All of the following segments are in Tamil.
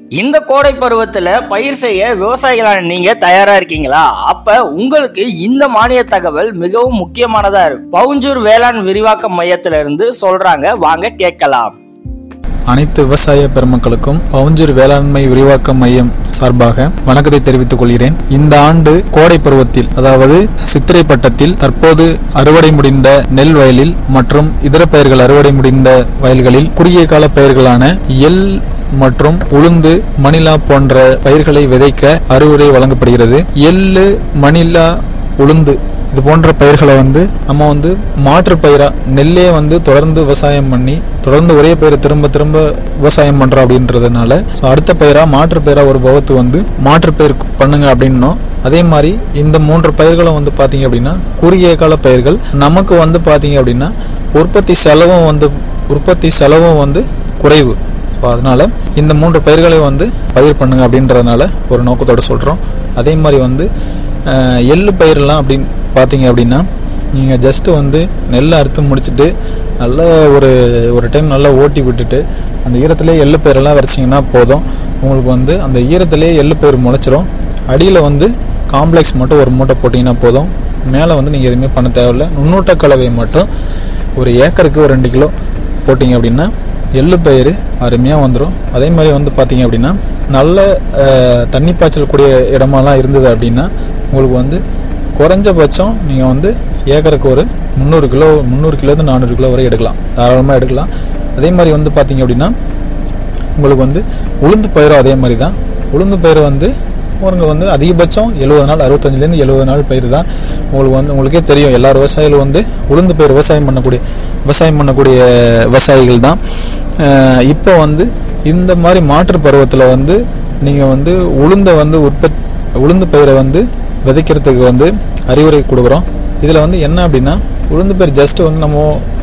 இந்த கோடை பருவத்துல பயிர் செய்ய விவசாயிகளான நீங்க தயாரா இருக்கீங்களா அப்ப உங்களுக்கு இந்த மானிய தகவல் மிகவும் முக்கியமானதா இருக்கு பவுஞ்சூர் வேளாண் விரிவாக்க மையத்தில இருந்து சொல்றாங்க வாங்க கேட்கலாம் அனைத்து விவசாய பெருமக்களுக்கும் பவுஞ்சூர் வேளாண்மை விரிவாக்க மையம் சார்பாக வணக்கத்தை தெரிவித்துக் கொள்கிறேன் இந்த ஆண்டு கோடை பருவத்தில் அதாவது சித்திரை பட்டத்தில் தற்போது அறுவடை முடிந்த நெல் வயலில் மற்றும் இதர பயிர்கள் அறுவடை முடிந்த வயல்களில் குறுகிய கால பயிர்களான எள் மற்றும் உளுந்து மணிலா போன்ற பயிர்களை விதைக்க அறுவடை வழங்கப்படுகிறது எள்ளு மணிலா உளுந்து இது போன்ற பயிர்களை வந்து நம்ம வந்து மாற்று பயிரா நெல்லே வந்து தொடர்ந்து விவசாயம் பண்ணி தொடர்ந்து ஒரே பயிரை திரும்ப திரும்ப விவசாயம் பண்றோம் அப்படின்றதுனால ஸோ அடுத்த பயிரா மாற்று பயிரா ஒரு பவத்து வந்து மாற்று பயிர் பண்ணுங்க அப்படின்னும் அதே மாதிரி இந்த மூன்று பயிர்களும் வந்து பாத்தீங்க அப்படின்னா குறுகிய கால பயிர்கள் நமக்கு வந்து பாத்தீங்க அப்படின்னா உற்பத்தி செலவும் வந்து உற்பத்தி செலவும் வந்து குறைவு ஸோ அதனால இந்த மூன்று பயிர்களை வந்து பயிர் பண்ணுங்க அப்படின்றதுனால ஒரு நோக்கத்தோட சொல்றோம் அதே மாதிரி வந்து அஹ், எள்ளு பயிரெல்லாம் அப்படின்னு பார்த்தீங்க அப்படின்னா நீங்கள் ஜஸ்ட்டு வந்து நெல்லை அறுத்து முடிச்சுட்டு நல்லா ஒரு ஒரு டைம் நல்லா ஓட்டி விட்டுட்டு அந்த ஈரத்திலே எள்ளு பயிரெல்லாம் வரைச்சிங்கன்னா போதும் உங்களுக்கு வந்து அந்த ஈரத்திலே எள்ளு பயிர் முளைச்சிரும் அடியில் வந்து காம்ப்ளெக்ஸ் மட்டும் ஒரு மூட்டை போட்டிங்கன்னா போதும் மேலே வந்து நீங்கள் எதுவுமே பண்ண தேவையில்ல நுண்ணூட்ட கலவை மட்டும் ஒரு ஏக்கருக்கு ஒரு ரெண்டு கிலோ போட்டிங்க அப்படின்னா எள்ளு பயிர் அருமையாக வந்துடும் அதே மாதிரி வந்து பார்த்தீங்க அப்படின்னா நல்ல அஹ், தண்ணி பாய்ச்சல் கூடிய இடமெல்லாம் இருந்தது அப்படின்னா உங்களுக்கு வந்து குறைஞ்சபட்சம் நீங்கள் வந்து ஏக்கருக்கு ஒரு முந்நூறு கிலோ முந்நூறு கிலோந்து நானூறு கிலோ வரை எடுக்கலாம் தாராளமாக எடுக்கலாம் அதே மாதிரி வந்து பார்த்தீங்க அப்படின்னா உங்களுக்கு வந்து உளுந்து பயிரும் அதே மாதிரி தான் உளுந்து பயிர் வந்து உங்களுக்கு வந்து அதிகபட்சம் எழுபது நாள் அறுபத்தஞ்சிலேருந்து எழுபது நாள் பயிர் தான் உங்களுக்கு வந்து உங்களுக்கே தெரியும் எல்லா விவசாயிகளும் வந்து உளுந்து பயிர் விவசாயம் பண்ணக்கூடிய விவசாயம் பண்ணக்கூடிய விவசாயிகள் தான் அஹ் இப்போ வந்து இந்த மாதிரி மாற்று பருவத்தில் வந்து நீங்கள் வந்து உளுந்தை வந்து உற்பத் உளுந்து பயிரை வந்து விதைக்கிறதுக்கு வந்து அறிவுரை கொடுக்குறோம் இதில் வந்து என்ன அப்படின்னா உளுந்து பயிர் ஜஸ்ட் வந்து நம்ம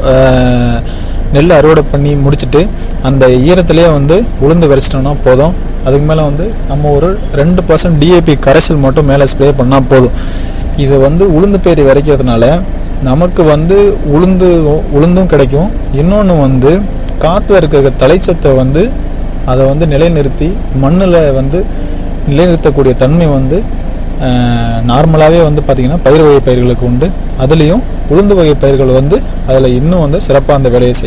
அஹ், நெல் அறுவடை பண்ணி முடிச்சுட்டு அந்த ஈரத்திலே வந்து உளுந்து விரைச்சிட்டோம்னா போதும் அதுக்கு மேலே வந்து நம்ம ஒரு ரெண்டு பர்சன்ட் டிஏபி கரைசல் மட்டும் மேலே ஸ்ப்ரே பண்ணால் போதும் இது வந்து உளுந்து பயிர் விதைக்கிறதுனால நமக்கு வந்து உளுந்து உளுந்தும் கிடைக்கும் இன்னொன்று வந்து காற்றுல இருக்கிற தலைச்சத்தை வந்து அதை வந்து நிலைநிறுத்தி மண்ணில் வந்து நிலைநிறுத்தக்கூடிய தன்மை வந்து நார்மலாகவே வந்து பார்த்திங்கன்னா பயிர் வகை பயிர்களுக்கு உண்டு அதுலேயும் உளுந்து வகை பயிர்கள் வந்து அதில் இன்னும் வந்து சிறப்பாக அந்த வேலையை செய்யும்